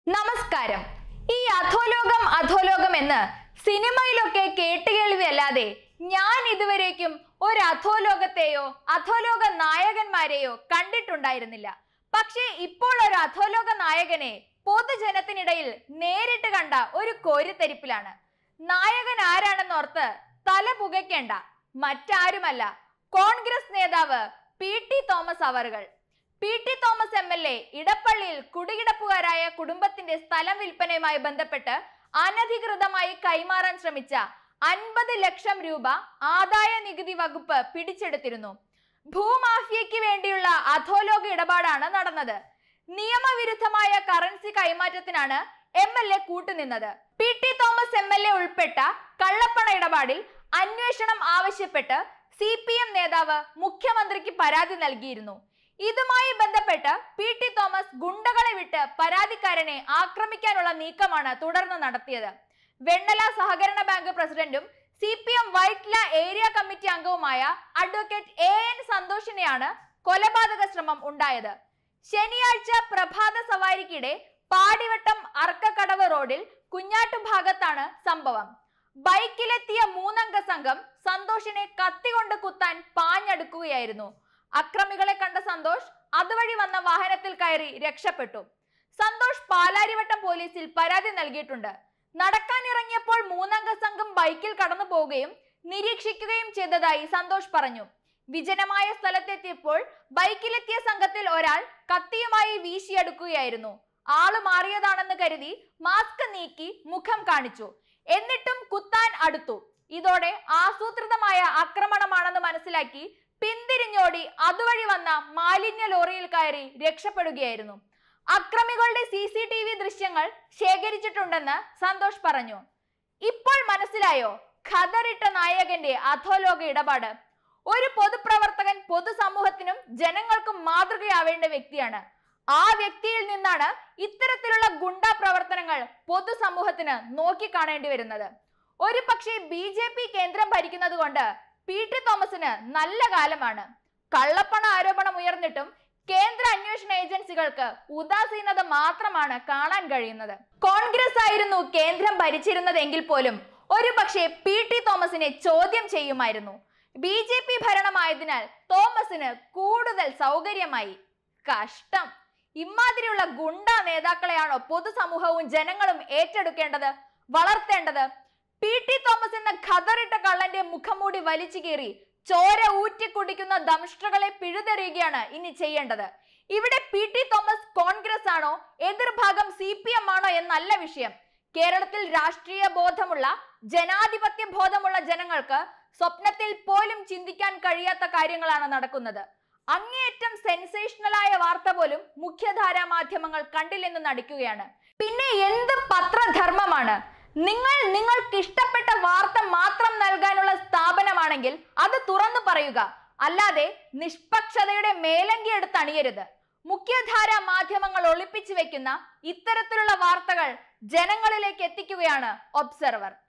നമസ്കാരം ഈ അധോലോകം അധോലോകം എന്ന് സിനിമയിലൊക്കെ കേട്ടുകേൾവിയല്ലാതെ ഞാൻ ഇതുവരേക്കും ഒരു അധോലോകത്തെയോ അധോലോക നായകന്മാരെയോ കണ്ടിട്ടുണ്ടായിരുന്നില്ല പക്ഷേ ഇപ്പോൾ ഒരു അധോലോക നായകനെ പൊതുജനത്തിനിടയിൽ നേരിട്ട് കണ്ട ഒരു കോരിത്തെരിപ്പിലാണ് നായകൻ ആരാണെന്നോർത്ത് തല പുകയ്ക്കേണ്ട മറ്റാരുമല്ല കോൺഗ്രസ് നേതാവ് പി ടി തോമസ് അവറുകൾ P T Thomas M L A ഇടപ്പള്ളിയിൽ കുടികിടപ്പുകാരായ കുടുംബത്തിന്റെ സ്ഥലം വിൽപ്പനയുമായി ബന്ധപ്പെട്ട് അനധികൃതമായി കൈമാറാൻ ശ്രമിച്ച അൻപത് ലക്ഷം രൂപ ആദായ നികുതി വകുപ്പ് പിടിച്ചെടുത്തിരുന്നു ഭൂമാഫിയയ്ക്ക് വേണ്ടിയുള്ള അധോലോക ഇടപാടാണ് നടന്നത് നിയമവിരുദ്ധമായ കറൻസി കൈമാറ്റത്തിനാണ് എം എൽ എ കൂട്ടുനിന്നത് P T Thomas M L A ഉൾപ്പെട്ട കള്ളപ്പണ ഇടപാടിൽ അന്വേഷണം ആവശ്യപ്പെട്ട് സി പി എം നേതാവ് മുഖ്യമന്ത്രിക്ക് പരാതി നൽകിയിരുന്നു ഇതുമായി ബന്ധപ്പെട്ട് പി ടി തോമസ് ഗുണ്ടകളെ വിട്ട് പരാതിക്കാരനെ ആക്രമിക്കാനുള്ള നീക്കമാണ് തുടർന്ന് നടത്തിയത് വെണ്ണല സഹകരണ ബാങ്ക് പ്രസിഡന്റും C P M Vyttila area committee അംഗവുമായ അഡ്വക്കേറ്റ് എ എൻ സന്തോഷിനെയാണ് കൊലപാതക ശ്രമം ഉണ്ടായത് ശനിയാഴ്ച പ്രഭാത സവാരിക്കിടെ പാടിവട്ടം അർക്കക്കടവ് റോഡിൽ കുഞ്ഞാട്ടു ഭാഗത്താണ് സംഭവം ബൈക്കിലെത്തിയ മൂന്നംഗ സംഘം സന്തോഷിനെ കത്തികൊണ്ട് കുത്താൻ പാഞ്ഞടുക്കുകയായിരുന്നു അക്രമികളെ കണ്ട സന്തോഷ് അതുവഴി വന്ന വാഹനത്തിൽ കയറി രക്ഷപ്പെട്ടു സന്തോഷ് പാലാരിവട്ടം പോലീസിൽ പരാതി നൽകിയിട്ടുണ്ട് നടക്കാനിറങ്ങിയപ്പോൾ മൂന്നംഗ സംഘം ബൈക്കിൽ കടന്നു പോവുകയും നിരീക്ഷിക്കുകയും ചെയ്തതായി സന്തോഷ് പറഞ്ഞു വിജനമായ സ്ഥലത്തെത്തിയപ്പോൾ ബൈക്കിലെത്തിയ സംഘത്തിൽ ഒരാൾ കത്തിയുമായി വീശിയെടുക്കുകയായിരുന്നു ആള് മാറിയതാണെന്ന് കരുതി മാസ്ക് നീക്കി മുഖം കാണിച്ചു എന്നിട്ടും കുത്താൻ അടുത്തു ഇതോടെ ആസൂത്രിതമായ ആക്രമണമാണെന്ന് മനസ്സിലാക്കി പിന്തിരിഞ്ഞോടി അതുവഴി വന്ന മാലിന്യ ലോറിയിൽ കയറി രക്ഷപ്പെടുകയായിരുന്നു അക്രമികളുടെ സി സി ടി വി ദൃശ്യങ്ങൾ ശേഖരിച്ചിട്ടുണ്ടെന്ന് സന്തോഷ് പറഞ്ഞു ഇപ്പോൾ മനസ്സിലായോ ഖദറിട്ട നായകന്റെ അധോലോക ഇടപാട് ഒരു പൊതുപ്രവർത്തകൻ പൊതുസമൂഹത്തിനും ജനങ്ങൾക്കും മാതൃകയാവേണ്ട വ്യക്തിയാണ് ആ വ്യക്തിയിൽ നിന്നാണ് ഇത്തരത്തിലുള്ള ഗുണ്ടാ പ്രവർത്തനങ്ങൾ പൊതുസമൂഹത്തിന് നോക്കിക്കാണേണ്ടി വരുന്നത് ഒരു പക്ഷേ ബി ജെ പി കേന്ദ്രം ഭരിക്കുന്നത് കൊണ്ട് പി ടി തോമസിന് നല്ല കാലമാണ് കള്ളപ്പണ ആരോപണം ഉയർന്നിട്ടും കേന്ദ്ര അന്വേഷണ ഏജൻസികൾക്ക് ഉദാസീനത മാത്രമാണ് കാണാൻ കഴിയുന്നത് കോൺഗ്രസ് ആയിരുന്നു കേന്ദ്രം ഭരിച്ചിരുന്നതെങ്കിൽ പോലും ഒരു പക്ഷേ പി ടി തോമസിനെ ചോദ്യം ചെയ്യുമായിരുന്നു ബി ജെ പി ഭരണമായതിനാൽ തോമസിന് കൂടുതൽ സൗകര്യമായി കഷ്ടം ഇമാതിരിയുള്ള ഗുണ്ടാ നേതാക്കളെയാണോ പൊതുസമൂഹവും ജനങ്ങളും ഏറ്റെടുക്കേണ്ടത് വളർത്തേണ്ടത് പി ടി തോമസ് എന്ന ഖദറിട്ട കള്ളന്റെ മുഖംമൂടി വലിച്ചു കീറി ചോര ഊറ്റി കുടിക്കുന്ന ദംഷ്ട്രകളെ പിഴുതെറിയുകയാണ് ഇനി ചെയ്യേണ്ടത് ഇവിടെ പി ടി തോമസ് കോൺഗ്രസ് ആണോ എതിർഭാഗം സി പി എം ആണോ എന്നല്ല വിഷയം കേരളത്തിൽ രാഷ്ട്രീയ ബോധമുള്ള ജനാധിപത്യ ബോധമുള്ള ജനങ്ങൾക്ക് സ്വപ്നത്തിൽ പോലും ചിന്തിക്കാൻ കഴിയാത്ത കാര്യങ്ങളാണ് നടക്കുന്നത് അങ്ങേയറ്റം സെൻസേഷണലായ വാർത്ത പോലും മുഖ്യധാരാ മാധ്യമങ്ങൾ കണ്ടില്ലെന്ന് നടിക്കുകയാണ് പിന്നെ എന്ത് പത്രധർമ്മമാണ് നിങ്ങൾ നിങ്ങൾക്ക് ഇഷ്ടപ്പെട്ട വാർത്ത മാത്രം നൽകാനുള്ള സ്ഥാപനമാണെങ്കിൽ അത് തുറന്നു പറയുക അല്ലാതെ നിഷ്പക്ഷതയുടെ മേലങ്കി എടുത്ത് അണിയരുത് മുഖ്യധാരാ മാധ്യമങ്ങൾ ഒളിപ്പിച്ചു വെക്കുന്ന ഇത്തരത്തിലുള്ള വാർത്തകൾ ജനങ്ങളിലേക്ക് എത്തിക്കുകയാണ് ഒബ്സർവർ